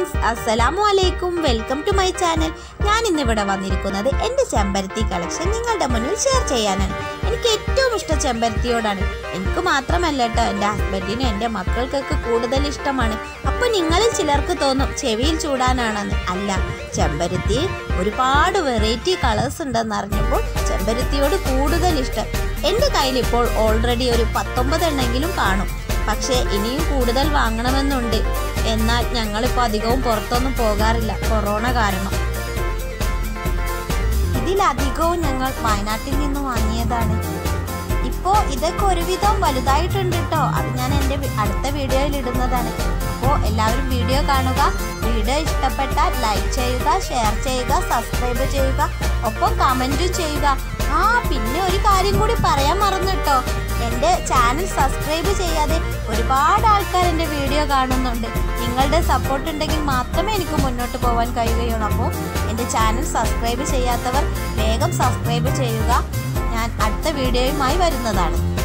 friends അസ്സലാമു അലൈക്കും welcome to my channel ഞാൻ ഇന്നിവിടെ വന്നിരിക്കുന്നത് എൻ്റെ ചെമ്പരത്തി കളക്ഷൻ നിങ്ങളുടെ മുന്നിൽ ഷെയർ ചെയ്യാനാണ് എനിക്ക് ഏറ്റവും ഇഷ്ടം ചെമ്പരത്തിയോടാണ് എനിക്ക് മാത്രമല്ല കേട്ടോ എൻ്റെ ഹസ്ബൻഡിനും എൻ്റെ മക്കൾക്കൊക്കെ കൂടുതൽ ഇഷ്ടമാണ് അപ്പോൾ നിങ്ങളിൽ ചിലർക്ക് തോന്നും ചെവിയിൽ ചൂടാനാണെന്ന് അല്ല ചെമ്പരത്തി ഒരുപാട് വെറൈറ്റി കളേഴ്സ് ഉണ്ടെന്ന് അറിഞ്ഞപ്പോൾ ചെമ്പരത്തിയോട് കൂടുതൽ ഇഷ്ടം എൻ്റെ കയ്യിൽ ഇപ്പോൾ ഓൾറെഡി ഒരു പത്തൊമ്പത് എണ്ണെങ്കിലും കാണും പക്ഷേ ഇനിയും കൂടുതൽ വാങ്ങണമെന്നുണ്ട് എന്നാൽ ഞങ്ങളിപ്പോൾ അധികവും പുറത്തൊന്നും പോകാറില്ല കൊറോണ കാരണം ഇതിലധികവും ഞങ്ങൾ വയനാട്ടിൽ നിന്ന് വാങ്ങിയതാണ് ഇപ്പോൾ ഇതൊക്കെ ഒരുവിധം വലുതായിട്ടുണ്ട് കേട്ടോ അത് ഞാൻ എൻ്റെ വി- അടുത്ത വീഡിയോയിൽ ഇടുന്നതാണ് അപ്പോൾ എല്ലാവരും വീഡിയോ കാണുക വീഡിയോ ഇഷ്ടപ്പെട്ടാൽ ലൈക്ക് ചെയ്യുക ഷെയർ ചെയ്യുക സബ്സ്ക്രൈബ് ചെയ്യുക ഒപ്പം കമൻറ്റും ചെയ്യുക ആ പിന്നെ ഒരു കാര്യം കൂടി പറയാൻ മറന്നു കേട്ടോ എൻ്റെ ചാനൽ സബ്സ്ക്രൈബ് ചെയ്യാതെ ഒരുപാട് ആൾക്കാർ എൻ്റെ വീഡിയോ കാണുന്നുണ്ട് നിങ്ങളുടെ സപ്പോർട്ട് ഉണ്ടെങ്കിൽ മാത്രമേ എനിക്ക് മുന്നോട്ട് പോകാൻ കഴിയുകയുള്ളൂ അപ്പോൾ എൻ്റെ ചാനൽ സബ്സ്ക്രൈബ് ചെയ്യാത്തവർ വേഗം സബ്സ്ക്രൈബ് ചെയ്യുക ഞാൻ അടുത്ത വീഡിയോയുമായി വരുന്നതാണ്